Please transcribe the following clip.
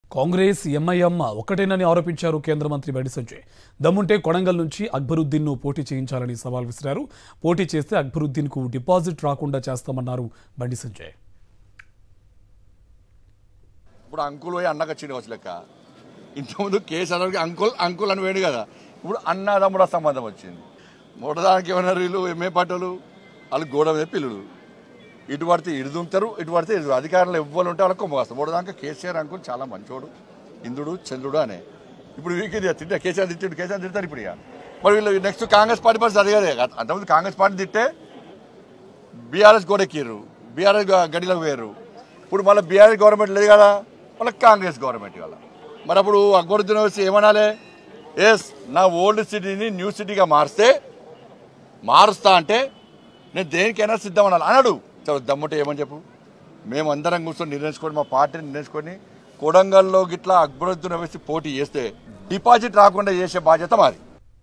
Congress MIM ఒకటేనని ఆరోపించారు కేంద్ర మంత్రి బండి సంజయ్ దమ్ముంటే కొడంగల్ నుంచి అక్బరుద్దీన్ను పోటీ చేయించాలని సవాల్ విసిరారు పోటీ చేస్తే అక్బరుద్దీన్కు డిపాజిట్ రాకుండా చేస్తామన్నారు బండి సంజయ్ ఇప్పుడు అంకుల్ పోయి అన్నకు వచ్చింది వచ్చి లెక్క ఇంతకుముందు కేసు అన్నకి అంకుల్ అంకుల్ అని వేడు కదా ఇప్పుడు అన్నదమ్ముడ సంబంధం వచ్చింది మొదటిదానికి ఏమన్నారు వీళ్ళు ఎంఏ పట్టలు వాళ్ళు గోడ మీద పిల్లుడు ఇటు పడితే ఇటు దుంకుతారు ఇటు పడితే ఇటు అధికారులు ఎవ్వరు ఉంటే వాళ్ళకి కొమ్మ వస్తారు మొదటిదాకా కేసీఆర్ అంకుల్ చాలా మంచోడు ఇంద్రుడు చంద్రుడు అనే ఇప్పుడు వీరికి తింటే కేసీఆర్ తిట్టాడు కేసీఆర్ తిడతారు ఇప్పుడు ఇక మరి వీళ్ళు నెక్స్ట్ కాంగ్రెస్ పార్టీ పరిస్థితి అదే కదా అంతకుముందు కాంగ్రెస్ పార్టీ తిట్టే బీఆర్ఎస్ గోడెక్కిర్రు బీఆర్ఎస్ గడిలోకి పోయారు ఇప్పుడు మళ్ళీ బీఆర్ఎస్ గవర్నమెంట్ లేదు కదా మళ్ళీ కాంగ్రెస్ గవర్నమెంట్ కదా మరి అప్పుడు అక్బరుద్దీన్ వచ్చి ఏమనాలి ఎస్ నా ఓల్డ్ సిటీని న్యూ సిటీగా మారిస్తే మారుస్తా అంటే నేను దేనికైనా సిద్ధం అనాలి అన్నాడు చలో దమ్ముంటే ఏమని చెప్పు మేము అందరం కూర్చొని నిర్ణయించుకొని మా పార్టీని నిర్ణయించుకొని కొడంగల్లో గిట్లా అక్బరుద్దీన్ వేసి పోటీ చేస్తే డిపాజిట్ రాకుండా చేసే బాధ్యత మాది